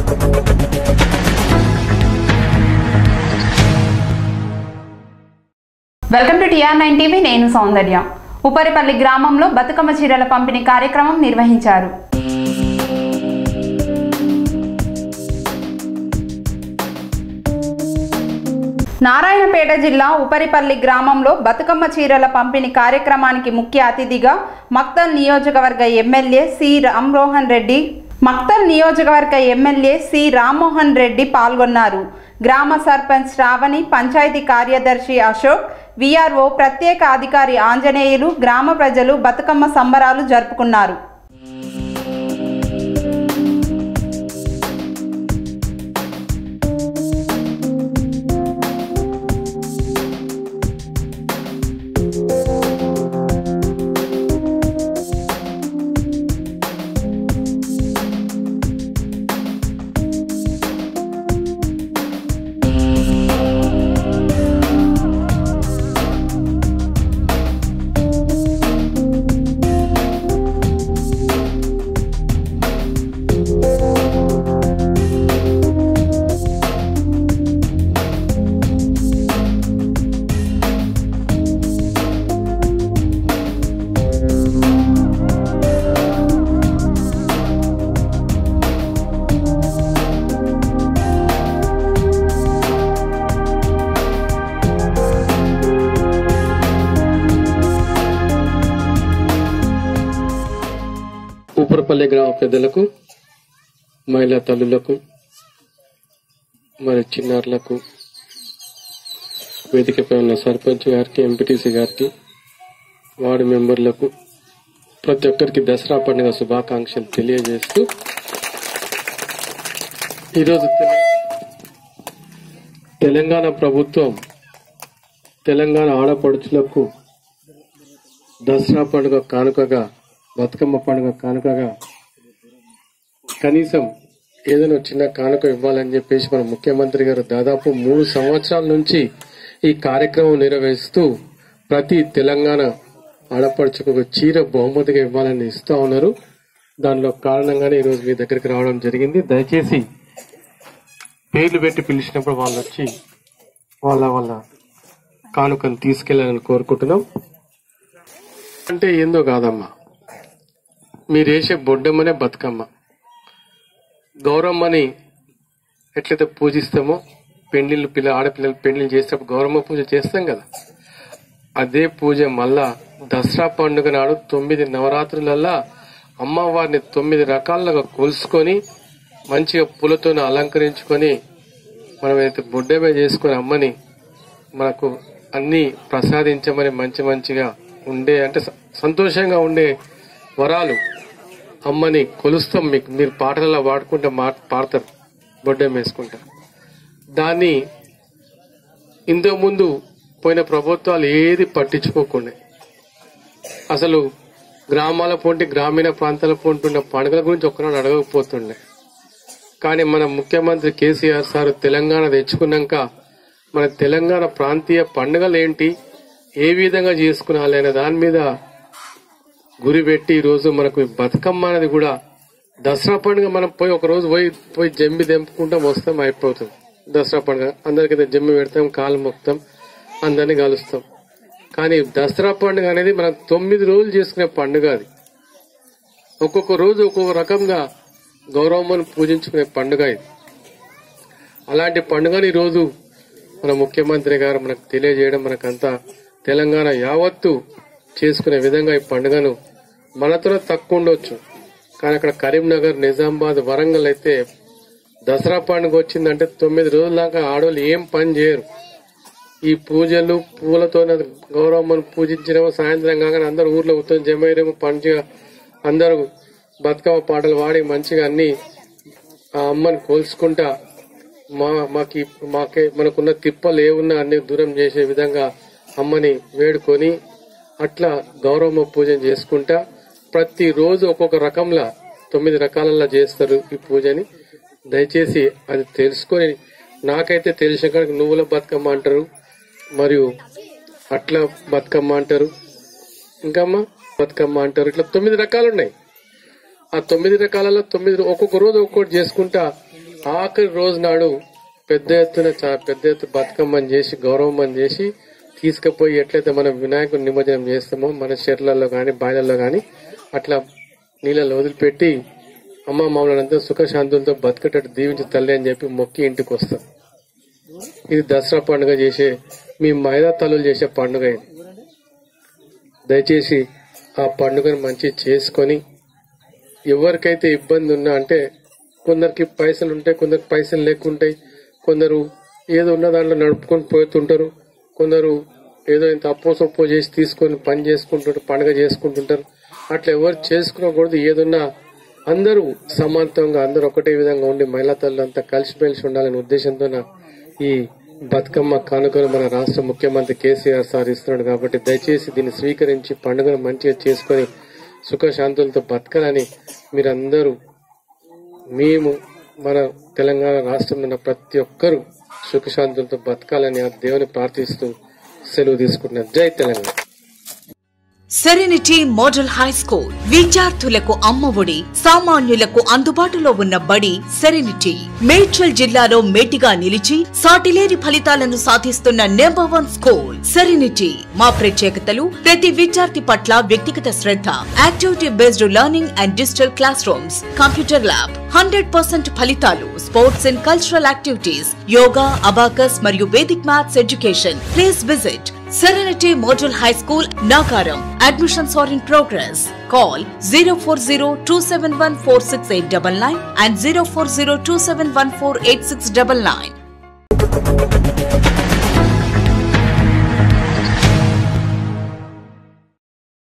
Welcome to TR nine TV నేను సౌందర్య ఉపరిపల్లి గ్రామంలో బతుకమ్మ చీరల పంపిణీ కార్యక్రమం నిర్వహించారు నారాయణపేట జిల్లా ఉపరిపల్లి గ్రామంలో బతుకమ్మ చీరల పంపిణీ కార్యక్రమానికి ముఖ్య అతిథిగా మక్తల్ నియోజకవర్గ ఎమ్మెల్యే సి రామ్మోహన్ రెడ్డి మక్తల్ నియోజకవర్గ ఎమ్మెల్యే సి రామ్మోహన్ రెడ్డి పాల్గొన్నారు గ్రామ సర్పంచ్ శ్రావణి పంచాయతీ కార్యదర్శి అశోక్ విఆర్ఓ ప్రత్యేక అధికారి ఆంజనేయులు గ్రామ ప్రజలు బతుకమ్మ సంబరాలు జరుపుకున్నారు ఊపరపల్లి గ్రామ పెద్దలకు మహిళా తల్లులకు మరి చిన్నారులకు వేదికపై ఉన్న సర్పంచ్ గారికి ఎంపీటీసీ గారికి వార్డు మెంబర్లకు ప్రతి ఒక్కరికి దసరా పండుగ శుభాకాంక్షలు తెలియజేస్తూ ఈరోజు తెల- తెలంగాణ ప్రభుత్వం తెలంగాణ ఆడపడుచులకు దసరా పండుగ కానుకగా బతుకమ్మ పండుగ కానుకగా కనీసం ఏదైనా చిన్న కానుక ఇవ్వాలని చెప్పేసి మన ముఖ్యమంత్రి గారు దాదాపు మూడు సంవత్సరాల నుంచి ఈ కార్యక్రమం నిర్వహిస్తూ ప్రతి తెలంగాణ ఆడపడుచుకు ఒక చీర బహుమతిగా ఇవ్వాలని ఇస్తా ఉన్నారు దానిలో కారణంగానే ఈరోజు మీ దగ్గరికి రావడం జరిగింది దయచేసి పేర్లు పెట్టి పిలిచినప్పుడు వాళ్ళు వచ్చి వాళ్ళ వాళ్ళ కానుకను తీసుకెళ్లాలని కోరుకుంటున్నాం అంటే ఏందో కాదమ్మా మీరేసే బొడ్డమ్మనే బతుకమ్మ గౌరమ్మని ఎట్లయితే పూజిస్తామో పెళ్లిళ్ళు పిల్ల ఆడపిల్లలు పెళ్లిళ్ళు చేసేటప్పుడు గౌరమ్మ పూజ చేస్తాం కదా అదే పూజ మళ్ళా దసరా పండుగ నాడు తొమ్మిది నవరాత్రులల్లా అమ్మవారిని తొమ్మిది రకాలుగా కొలుసుకొని మంచిగా పూలతో అలంకరించుకొని మనం అయితే బొడ్డమే చేసుకుని అమ్మని మనకు అన్ని ప్రసాదించమని మంచి మంచిగా ఉండే అంటే స- సంతోషంగా ఉండే వరాలు అమ్మని కొలుస్తాం మీకు మీరు పాటలలో వాడుకుంటే మా పాడతారు బొడ్డెం వేసుకుంటా దాన్ని ఇంతకు ముందు పోయిన ప్రభుత్వాలు ఏది పట్టించుకోకుండా అసలు గ్రామాల పొంటి గ్రామీణ ప్రాంతాల పొంటి ఉన్న పండుగల గురించి ఒక్కనాడు అడగకపోతుండే కానీ మన ముఖ్యమంత్రి కేసీఆర్ సార్ తెలంగాణ తెచ్చుకున్నాక మన తెలంగాణ ప్రాంతీయ పండుగలు ఏంటి ఏ విధంగా చేసుకునాలి అనే దాని మీద గురి పెట్టి ఈ రోజు మనకు ఈ బతుకమ్మ అనేది కూడా దసరా పండుగ మనం పోయి ఒక రోజు పోయి పోయి జమ్మి తెంపుకుంటాం వస్తాం అయిపోతుంది దసరా పండుగ అందరికైతే జమ్మి పెడతాం కాలు మొక్తాం అందరినీ కలుస్తాం కానీ దసరా పండుగ అనేది మనం తొమ్మిది రోజులు చేసుకునే పండుగ అది ఒక్కొక్క రోజు ఒక్కొక్క రకంగా గౌరవమ్మను పూజించుకునే పండుగ ఇది అలాంటి పండుగని ఈ రోజు మన ముఖ్యమంత్రి గారు మనకు తెలియజేయడం మనకంతా తెలంగాణ యావత్తు చేసుకునే విధంగా ఈ పండుగను మనతో తక్కువ ఉండొచ్చు కానీ అక్కడ కరీంనగర్ నిజామాబాద్ వరంగల్ అయితే దసరా పండుగ వచ్చిందంటే తొమ్మిది రోజుల దాకా ఆడవాళ్ళు ఏం పని చేయరు ఈ పూజలు పూలతో గౌరవమ్మను పూజించినేమో సాయంత్రం కాగానే అందరు ఊర్లో ఉత్తరం జమైరేమో మంచిగా అందరూ బతుకమ్మ పాటలు వాడి మంచిగా అన్ని ఆ అమ్మని కోల్చుకుంటా మా మాకి మాకే మనకున్న తిప్పలు ఏమున్నా అన్ని దూరం చేసే విధంగా అమ్మని వేడుకొని అట్లా గౌరవమ్మ పూజ చేసుకుంటా ప్రతి రోజు ఒక్కొక్క రకంలా తొమ్మిది రకాలలో చేస్తారు ఈ పూజని దయచేసి అది తెలుసుకొని నాకైతే తెలిసిన కాడికి నువ్వుల బతుకమ్మ అంటారు మరియు అట్లా బతుకమ్మ అంటారు ఇంకమ్మా బతుకమ్మ అంటారు ఇట్లా తొమ్మిది రకాలు ఉన్నాయి ఆ తొమ్మిది రకాలలో తొమ్మిది ఒక్కొక్క రోజు ఒక్కొక్కటి చేసుకుంటా ఆఖరి రోజు నాడు పెద్ద ఎత్తున చా- పెద్ద ఎత్తు బతుకమ్మని చేసి గౌరవమ్మని చేసి తీసుకుపోయి ఎట్లయితే మనం వినాయకుని నిమజ్జనం చేస్తామో మన చెర్లలో గాని బాయిలలో గాని అట్లా నీళ్ళలో వదిలిపెట్టి అమ్మ మామూలంతా సుఖశాంతులతో బతికేటట్టు దీవించి తల్లి అని చెప్పి మొక్కి ఇంటికి వస్తాం ఇది దసరా పండుగ చేసే మీ మైదా తల్లులు చేసే పండుగ ఇది దయచేసి ఆ పండుగను మంచి చేసుకొని ఎవరికైతే ఇబ్బంది ఉన్నా అంటే కొందరికి పైసలు ఉంటాయి కొందరికి పైసలు లేకుంటాయి కొందరు ఏదో ఉన్న దాంట్లో నడుపుకొని పోతుంటారు కొందరు ఏదో ఇంత అప్పో సొప్పో చేసి తీసుకొని పని చేసుకుంటుంటారు పండుగ చేసుకుంటుంటారు అట్లా ఎవరు చేసుకోకూడదు ఏదున్నా అందరూ సమాంతంగా అందరూ ఒకటే విధంగా ఉండి మహిళా తల్లులంతా కలిసిమెలిసి ఉండాలనే ఉద్దేశంతో ఈ బతుకమ్మ కానుకలు మన రాష్ట్ర ముఖ్యమంత్రి కేసీఆర్ సార్ ఇస్తున్నాడు కాబట్టి దయచేసి దీన్ని స్వీకరించి పండుగను మంచిగా చేసుకొని సుఖశాంతులతో బతకాలని మీరందరూ మేము మన తెలంగాణ రాష్ట్రంలో ఉన్న ప్రతి ఒక్కరూ సుఖశాంతులతో బతకాలని ఆ దేవుని ప్రార్థిస్తూ సెలవు తీసుకుంటున్నారు Jai Telangana serenity model high school విద్యార్థులకు అమ్మఒడి సామాన్యులకు అందుబాటులో ఉన్న బడి సెరెనిటీ మేడ్చల్ జిల్లాలో మేటిగా నిలిచి సాటిలేని ఫలితాలను సాధిస్తున్న నెంబర్ వన్ స్కూల్ సెరెనిటీ మా ప్రత్యేకతలు ప్రతి విద్యార్థి పట్ల వ్యక్తిగత శ్రద్ధ activity based learning and digital classrooms computer lab hundred percent ఫలితాలు sports and cultural activities yoga abacus మరియు vedic maths education please visit Serenity Model High School, Nagaram. Admissions are in progress. Call 040-271-46899 and 040-271-48699.